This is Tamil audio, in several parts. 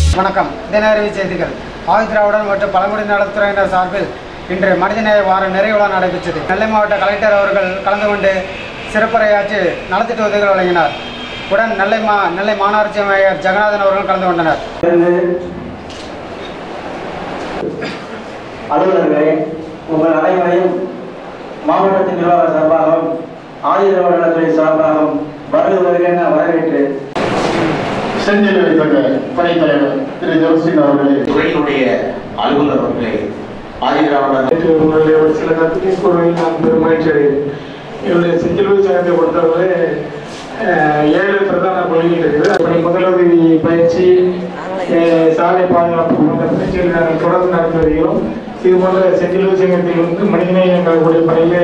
வணக்கம் தினஅறிவி செய்திகள் ஆதிதிராவிடன் மற்றும் பழங்குடி நலத்துறையினர் சார்பில் இன்று மனிதநேய வார நிறைவு விழா நடைபெற்றது நெல்லை மாவட்ட கலெக்டர் அவர்கள் கலந்து கொண்டு சிறப்புரையாற்றி நலத்திட்ட உதவிகள் வழங்கினார் உடன் நெல்லை மா நெல்லை மாநகராட்சி மேயர் ஜெகநாதன் அவர்கள் கலந்து கொண்டனர் அலுவலர்களே உங்கள் அனைவரையும் மாவட்டத்தின் நிர்வாக சார்பாகவும் ஆயுத நலத்துறை சார்பாகவும் வருக வருக என வரவேற்று செஞ்சில் வைத்த படைத்தலைவர் திரு ஜோசின் அவர்களே துறையினுடைய அலுவலர் அவர்களே ஆதிதிராவிடர் நேற்று உங்களுடைய ஒரு சில கருத்துக்களை கூறுவதில் நான் பெருமகிழ்ச்சி அடைகிறேன் என்னுடைய செஞ்சிலுவை சங்கத்தை பொறுத்தவரை அஹ், ஏழு பிரதான கொள்கைகள் இருக்குது அப்படி முதலுதவி பயிற்சி அஹ், சாலை பாதுகாப்பு போன்ற பயிற்சிகளை நாங்கள் தொடர்ந்து நடத்தி வருகிறோம் இது போன்ற செஞ்சிலுவை சங்கத்தில் வந்து மனிதநேயம் கலக்கூடிய பணியிலே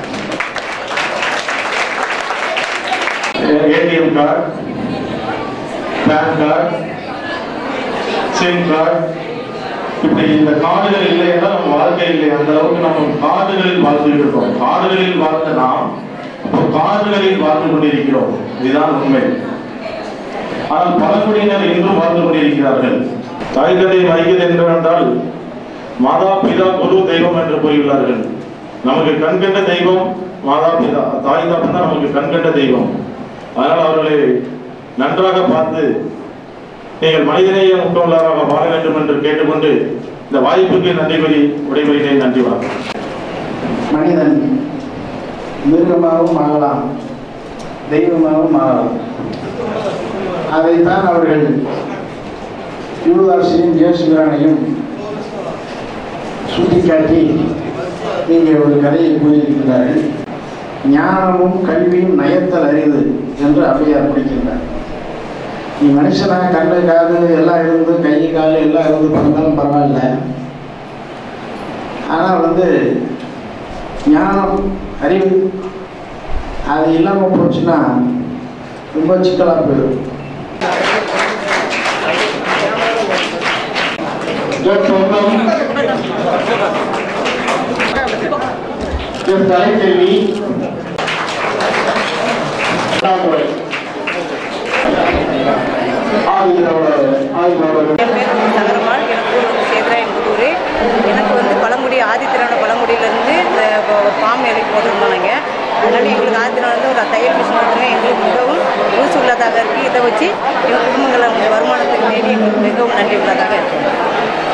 ATM card PAN card SIM card இப்படி இந்த கார்டுகள் இல்லைன்னா நம்ம வாழ்க்கை இல்லை அந்த அளவுக்கு நம்ம கார்டுகளில் வாழ்ந்துட்டு இருக்கோம் கார்டுகளில் வாழ்ந்த நாம் இப்போ கார்டுகளில் வாழ்ந்து கொண்டிருக்கிறோம் இதுதான் உண்மை ஆனால் பழங்குடியினர் இன்றும் வாழ்ந்து கொண்டிருக்கிறார்கள் தாய்கதை மதிக்கிறது என்றால் மாதா பிதா குரு தெய்வம் என்று கூறியுள்ளார்கள் நமக்கு கண்கண்ட தெய்வம் மாதா பிதா தாய் தப்பன் தான் நமக்கு கண்கண்ட தெய்வம் அதனால் அவர்களை நன்றாக பார்த்து நீங்கள் மனிதநேய முக்கவலராக வாழ வேண்டும் என்று கேட்டுக்கொண்டு இந்த வாய்ப்புக்கு நன்றி கூறி விடைபெறுகிறேன் நன்றி வணக்கம் மனிதன் மிருகமாகவும் ஆகலாம் தெய்வமாகவும் ஆகலாம் அதைத்தான் அவர்கள் யூதாசியும் ஜேசுபிரானையும் சுட்டிக்காட்டி இங்கே ஒரு கதையை கூறியிருக்கிறார்கள் ஞானமும் கல்வியும் நயத்தல் அறிவு என்று அவையார் பிடிக்கின்றார் நீ மனுஷனா கண்ணு காது எல்லாம் இருந்து கை கால் எல்லாம் இருந்து பிறந்தாலும் பரவாயில்ல ஆனால் வந்து ஞானம் அறிவு அது இல்லாமல் போச்சுன்னா ரொம்ப சிக்கலாக போயிடும் என் சொந்தம் என் தலைக்கல்வி அண்ணாதுரை. ஆதிதிராவிட ஆதிதிராவிட என் பேர் வந்து சங்கரம்மாள் எனக்கு ஊர் வந்து சேத்ரா எங்கள் ஊர் எனக்கு வந்து பழங்குடி ஆதித்திரான பழங்குடியிலேருந்து இந்த ஃபார்ம் வேலைக்கு போட்டிருந்தோம் நாங்கள் அதனால் எங்களுக்கு ஆதித்திரான ஒரு தையல் மிஷின் கொடுத்துருங்க எங்களுக்கு மிகவும் யூஸ் உள்ளதாக இருக்குது இதை வச்சு எங்கள் குடும்பங்களை வருமானத்துக்கு தேடி எங்களுக்கு மிகவும் நன்றி உள்ளதாக இருக்குது